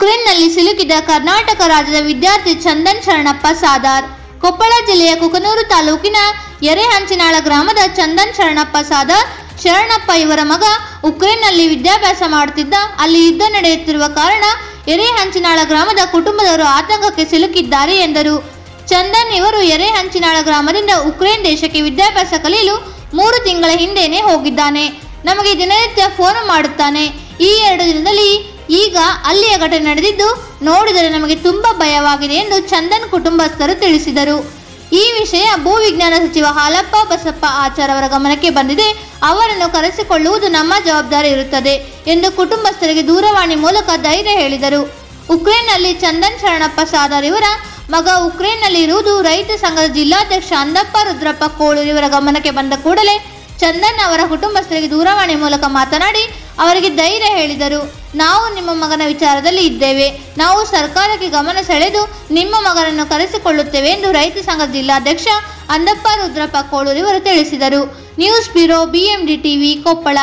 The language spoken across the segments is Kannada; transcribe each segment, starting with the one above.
ಉಕ್ರೇನ್ನಲ್ಲಿ ಸಿಲುಕಿದ ಕರ್ನಾಟಕ ರಾಜ್ಯದ ವಿದ್ಯಾರ್ಥಿ ಚಂದನ್ ಶರಣಪ್ಪ ಸಾದಾರ್ ಕೊಪ್ಪಳ ಜಿಲ್ಲೆಯ ಕುಕನೂರು ತಾಲೂಕಿನ ಎರೆಹಂಚಿನಾಳ ಗ್ರಾಮದ ಚಂದನ್ ಶರಣಪ್ಪ ಸಾದಾರ್ ಶರಣಪ್ಪ ಇವರ ಮಗ ಉಕ್ರೇನ್ನಲ್ಲಿ ವಿದ್ಯಾಭ್ಯಾಸ ಮಾಡುತ್ತಿದ್ದ ಅಲ್ಲಿ ಯುದ್ಧ ನಡೆಯುತ್ತಿರುವ ಕಾರಣ ಎರೆಹಂಚಿನಾಳ ಗ್ರಾಮದ ಕುಟುಂಬದವರು ಆತಂಕಕ್ಕೆ ಸಿಲುಕಿದ್ದಾರೆ ಎಂದರು ಚಂದನ್ ಇವರು ಎರೆಹಂಚಿನಾಳ ಗ್ರಾಮದಿಂದ ಉಕ್ರೇನ್ ದೇಶಕ್ಕೆ ವಿದ್ಯಾಭ್ಯಾಸ ಕಲಿಯಲು ಮೂರು ತಿಂಗಳ ಹಿಂದೆನೇ ಹೋಗಿದ್ದಾನೆ ನಮಗೆ ದಿನನಿತ್ಯ ಫೋನ್ ಮಾಡುತ್ತಾನೆ ಈ ಎರಡು ದಿನದಲ್ಲಿ ಈಗ ಅಲ್ಲಿಯ ಘಟನೆ ನಡೆದಿದ್ದು ನೋಡಿದರೆ ನಮಗೆ ತುಂಬಾ ಭಯವಾಗಿದೆ ಎಂದು ಚಂದನ್ ಕುಟುಂಬಸ್ಥರು ತಿಳಿಸಿದರು ಈ ವಿಷಯ ಭೂವಿಜ್ಞಾನ ಸಚಿವ ಹಾಲಪ್ಪ ಬಸಪ್ಪ ಆಚಾರ್ ಅವರ ಗಮನಕ್ಕೆ ಬಂದಿದೆ ಅವರನ್ನು ಕರೆಸಿಕೊಳ್ಳುವುದು ನಮ್ಮ ಜವಾಬ್ದಾರಿ ಇರುತ್ತದೆ ಎಂದು ಕುಟುಂಬಸ್ಥರಿಗೆ ದೂರವಾಣಿ ಮೂಲಕ ಧೈರ್ಯ ಹೇಳಿದರು ಉಕ್ರೇನ್ನಲ್ಲಿ ಚಂದನ್ ಶರಣಪ್ಪ ಸಾದರ್ ಇವರ ಮಗ ಉಕ್ರೇನ್ನಲ್ಲಿ ಇರುವುದು ರೈತ ಸಂಘದ ಜಿಲ್ಲಾಧ್ಯಕ್ಷ ಅಂದಪ್ಪ ರುದ್ರಪ್ಪ ಕೋಳೂರು ಇವರ ಗಮನಕ್ಕೆ ಬಂದ ಕೂಡಲೇ ಚಂದನ್ ಅವರ ಕುಟುಂಬಸ್ಥರಿಗೆ ದೂರವಾಣಿ ಮೂಲಕ ಮಾತನಾಡಿ ಅವರಿಗೆ ಧೈರ್ಯ ಹೇಳಿದರು ನಾವು ನಿಮ್ಮ ಮಗನ ವಿಚಾರದಲ್ಲಿ ಇದ್ದೇವೆ ನಾವು ಸರ್ಕಾರಕ್ಕೆ ಗಮನ ಸೆಳೆದು ನಿಮ್ಮ ಮಗನನ್ನು ಕರೆಸಿಕೊಳ್ಳುತ್ತೇವೆ ಎಂದು ರೈತ ಸಂಘದ ಜಿಲ್ಲಾಧ್ಯಕ್ಷ ಅಂದಪ್ಪ ರುದ್ರಪ್ಪ ಕೋಳೂರು ಇವರು ತಿಳಿಸಿದರು news bureau BMD TV Koppal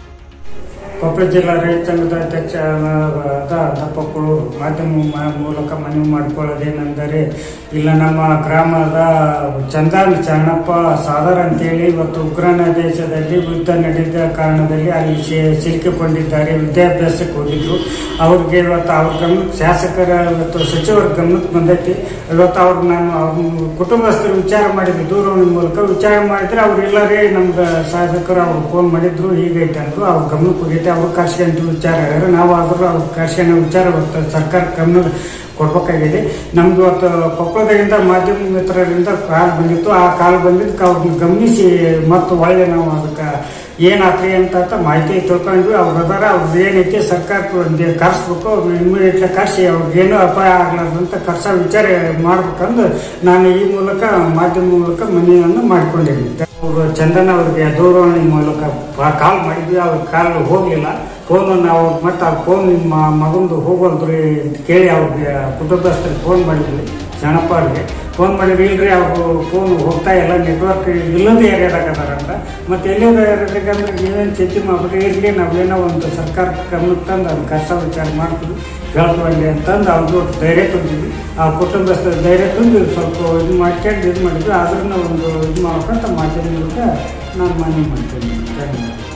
Koppal ಜಿಲ್ಲಾ ರೈತ ಸಂಘದ ಅಧ್ಯಕ್ಷ ಆದ ದಪ್ಪಕ್ಕಳು ಮಾಧ್ಯಮ ಮ- ಮೂಲಕ ಮನವಿ ಮಾಡಿಕೊಳ್ಳೋದೇನೆಂದರೆ ಇಲ್ಲ ನಮ್ಮ ಗ್ರಾಮದ ಚಂದನ್ ಚರಣಪ್ಪ ಸಾದರ್ ಅಂತೇಳಿ ಇವತ್ತು ಉಗ್ರಾಣ ದೇಶದಲ್ಲಿ ಯುದ್ಧ ನಡೆದ ಕಾರಣದಲ್ಲಿ ಅಲ್ಲಿ ಸೆ- ಸಿಲುಕಿಕೊಂಡಿದ್ದಾರೆ ವಿದ್ಯಾಭ್ಯಾಸಕ್ಕೆ ಹೋಗಿದ್ರು ಅವ್ರಿಗೆ ಇವತ್ತು ಅವ್ರ ಗಮನಕ್ಕೆ ಶಾಸಕರ ಇವತ್ತು ಸಚಿವರ ಗಮನಕ್ಕೆ ಬಂದೈತಿ ಇವತ್ತು ಅವ್ರು ನಾನು ಅವ್ರ ಕುಟುಂಬಸ್ಥರು ವಿಚಾರ ಮಾಡಿದ್ರು ದೂರವಾಣಿ ಮೂಲಕ ವಿಚಾರ ಮಾಡಿದ್ರೆ ಅವ್ರು ಇಲ್ಲರೇ ನಮ್ಗೆ ಶಾಸಕರು ಅವ್ರು ಫೋನ್ ಮಾಡಿದ್ರು ಹೀಗೈತೆ ಅಂದ್ರು ಅವ್ರ ಗಮನಕ್ಕೆ ಹೋಗೈತೆ ಅವ್ರು ಕರ್ಸ್ಕೊಂಡು ವಿಚಾರ ಹೇಳ್ಯಾರ ನಾವು ಆದ್ರೂ ಅವ್ರು ಕರ್ಸ್ಕೊಂಡು ವಿಚಾರ ಇವತ್ತು ಸರ್ಕಾರ ಗಮನ ಕೊಡ್ಬೇಕಾಗಿದೆ ನಮ್ಗೆ ಇವತ್ತು ಕೊಪ್ಪಳದಿಂದ ಮಾಧ್ಯಮ ಮಿತ್ರರಿಂದ ಕಾಲ್ ಬಂದಿತ್ತು ಆ ಕಾಲ್ ಬಂದಿದ್ದಕ್ಕೆ ಅವ್ರನ್ನ ಗಮನಿಸಿ ಮತ್ತು ಒಳ್ಳೆ ನಾವು ಅದಕ್ಕೆ ಏನಾತ್ರಿ ಅಂತ ಅಂತ ಮಾಹಿತಿ ತಿಳ್ಕೊಂಡ್ವಿ ಅವ್ರ ಅದಾರ ಅವ್ರದ್ದು ಏನೈತಿ ಸರ್ಕಾರಕ್ಕೆ ಒಂದು ಕರ್ಸ್ಬೇಕು ಅವ್ರನ್ನ ಇಮಿಡಿಯೇಟ್ಲಿ ಕರ್ಸಿ ಅವ್ರಿಗೆ ಏನೂ ಅಪಾಯ ಆಗ್ಲಾರ್ದಂತ ಕರ್ಸೋ ವಿಚಾರ ಮಾಡ್ಬೇಕಂದು ನಾನು ಈ ಮೂಲಕ ಮಾಧ್ಯಮ ಮೂಲಕ ಮನವಿಯನ್ನು ಮಾಡಿಕೊಂಡಿದ್ದೀನಿ ಅವರು ಚಂದನ್ ಅವ್ರಿಗೆ ದೂರವಾಣಿ ಮೂಲಕ ಕಾಲ್ ಮಾಡಿದ್ವಿ ಅವ್ರ ಕಾಲ್ ಹೋಗ್ಲಿಲ್ಲ ಫೋನ್ ನಾವು ಮತ್ತೆ ಆ ಫೋನ್ ನಿಮ್ಮ ಮಗಂದು ಹೋಗೋಲ್ದ್ರಿ ಅಂತ ಕೇಳಿ ಅವ್ರಿಗೆ ಕುಟುಂಬಸ್ಥರಿಗೆ ಫೋನ್ ಮಾಡಿದ್ವಿ ಶರಣಪ್ಪ ಅವ್ರಿಗೆ ಫೋನ್ ಮಾಡಿದ್ರಿ ಇಲ್ರಿ ಅವರು ಫೋನ್ ಹೋಗ್ತಾ ಇಲ್ಲ ನೆಟ್ವರ್ಕ್ ಇಲ್ಲದ ಏರಿಯಾದಾಗ ಅದಾರ ಅಂತ ಮತ್ತೆ ಎಲ್ಲದ ಏರಿಯಾದಾಗ ಅಂದ್ರೆ ನೀವೇನು ಚಿಂತೆ ಮಾಡ್ಬಿಟ್ರಿ ಇರಲಿ ನಾವೇನೋ ಒಂದು ಸರ್ಕಾರ ಗಮನಕ್ಕೆ ತಂದು ಅದನ್ನ ಕಷ್ಟ ವಿಚಾರ ಮಾಡ್ತೀವಿ ಹೇಳ್ತೀವಿ ಅಂತಂದು ಅವ್ರಿಗೆ ಒಟ್ಟು ಧೈರ್ಯ ತುಂಬಿದ್ವಿ ಆ ಕುಟುಂಬಸ್ಥರ ಧೈರ್ಯ ತುಂಬಿ ಸ್ವಲ್ಪ ಇದು ಮಾಡ್ಕೊಂಡು ಇದು ಮಾಡಿದ್ವಿ ಆದ್ರೂ ಒಂದು ಇದು ಮಾಡ್ಕೊಂತ ಮಾಧ್ಯಮ ಮೂಲಕ ನಾನು ಮನವಿ ಮಾಡ್ತೀನಿ ಧನ್ಯವಾದ